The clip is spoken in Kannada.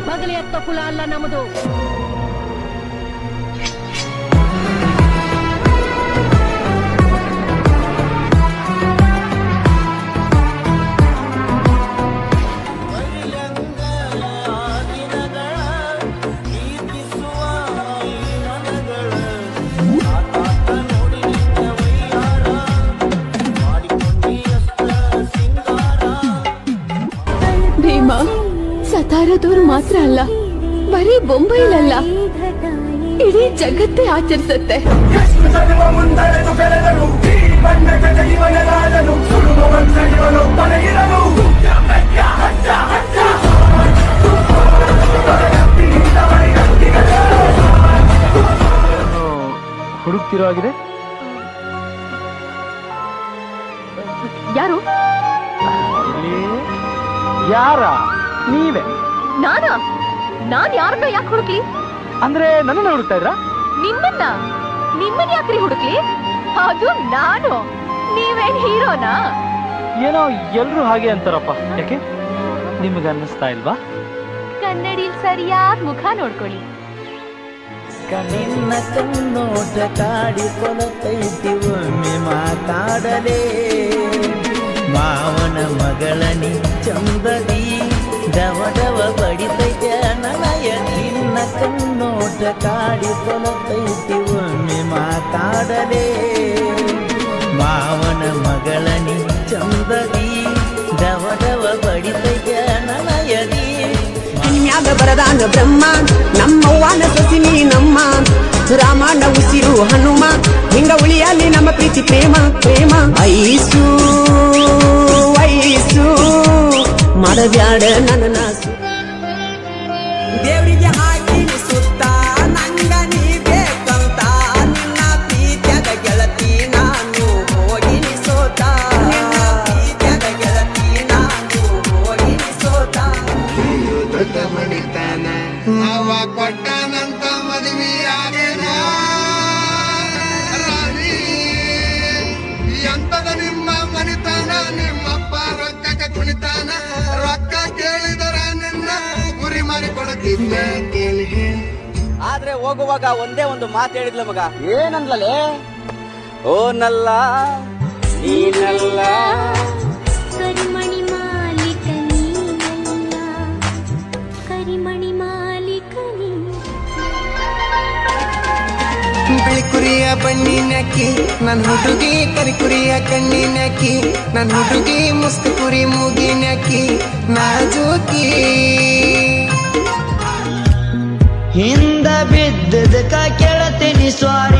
ಬಗಲಿ ಎತ್ತೋ ಕುಲ ಅಲ್ಲ ನಮ್ಮದು ಭೀಮ ಸತಾರದವ್ರು ಮಾತ್ರ ಅಲ್ಲ ಬರೀ ಬೊಂಬೈಲಲ್ಲ ಇಡೀ ಜಗತ್ತೇ ಆಚರಿಸುತ್ತೆ ಹುಡುಕ್ತಿರೋ ಆಗಿದೆ ಯಾರು ಯಾರ ನೀವೇ ನಾನಾ ನಾನ್ ಯಾರನ್ನ ಯಾಕೆ ಹುಡುಕ್ಲಿ ಅಂದ್ರೆ ನನ್ನನ್ನ ಹುಡುಕ್ತಾ ಇದ್ರಾ ನಿಮ್ಮನ್ನ ನಿಮ್ಮನ್ನ ಯಾಕ್ರಿ ಹುಡುಕ್ಲಿ ಅದು ನಾನು ನೀವೇನ್ ಹೀರೋನಾ ಏನೋ ಎಲ್ರು ಹಾಗೆ ಅಂತಾರಪ್ಪ ಯಾಕೆ ನಿಮ್ಗೆ ಅನ್ನಿಸ್ತಾ ಇಲ್ವಾ ಕನ್ನಡಿಲ್ ಸರಿಯಾದ ಮುಖ ನೋಡ್ಕೊಳ್ಳಿ ನಿನ್ನ ಕಣ್ಣೋಟ ಕಾಡಿಕೊಳತೈತಿ ಒಮ್ಮೆ ಮಾತಾಡಲೇ ಮಾವನ ಮಗಳನಿ ಚಂದದಿ ಡವ ಡವ ಬಡಿತೈತೆ ನನಯ ನಿನ್ನ ಕಣ್ಣೋಟ ಕಾಡಿಕೊಳತೈತಿ ಒಮ್ಮೆ ಮಾತಾಡಲೇ ಮಾವನ ಮಗಳನಿ ಚಂದದಿ ಡವ ಡವ ಬಡಿತೈತೆ ನನಯದಿ ಮ್ಯಾಗ ಬರದಾನ ಬ್ರಹ್ಮ ನಮ್ಮವ್ವನ ಸೊಸಿ ನೀ ನಮ್ಮ ರಾಮನ ಉಸಿರು ಹನುಮ ಹಿಂಗ ಉಳಿಯಲ್ಲಿ ನಮ್ಮ ಪ್ರೀತಿ ಪ್ರೇಮ ಪ್ರೇಮ ಐಸು ಐಸು ಮಾಡಬ್ಯಾಡ ನನ್ನ ನಾಸು ದೇವರಿಗೆ ಹಾಕಿ ಸುತ್ತ ನಂಗ ನೀ ಬೇಕಂತ ನಿನ್ನ ಪ್ರೀತ್ಯದ ಗೆಳತಿ ನಾನು ಹೋಗಿನಿ ಸೋತ ನಿನ್ನ ಪ್ರೀತ್ಯದ ಗೆಳತಿ ನಾನು ಹೋಗಿನಿ ಸೋತ ಅವ ಕೊಟ್ಟನಂತ ಮದುವೆಯಾಗೇನ ರಾಣಿ ಎಂತದ ನಿಮ್ಮ ಮನಿತಾನ ನಿಮ್ಮಪ್ಪ ರೊಕ್ಕಕ್ಕೆ ಕುಣಿತಾನ ರೊಕ್ಕ ಕೇಳಿದರ ನಿನ್ನ ಗುರಿ ಮಾಡಿ ಕೊಡುತ್ತಿದ್ದೆ ಕೇಳಿ ಆದ್ರೆ ಹೋಗುವಾಗ ಒಂದೇ ಒಂದು ಮಾತು ಹೇಳಿದ್ಲ ಮಗ ಏನಂದ್ಲಲೇ ಓ ನಲ್ಲ ನೀನಲ್ಲ ಕರಿಮಣಿ ಮಾಲೀಕ ನೀನಲ್ಲ ಕರಿಮಣಿ ಮಾಲೀಕ ನೀ ಬಿಳಿ ಕುರಿಯ ಬಣ್ಣಿನಕ್ಕಿ ನನ್ ಹುಡುಗಿ ಕರಿ ಕುರಿಯ ಕಣ್ಣಿನಕ್ಕಿ ನನ್ ಹುಡುಗಿ ಮುಸ್ಕು ಕುರಿ ಮೂಗಿನಕ್ಕಿ ನಾಜೂಕಿ ಹಿಂದ ಬಿದ್ದದಕ ಕೆಳತೀನಿ ಸ್ವಾರಿ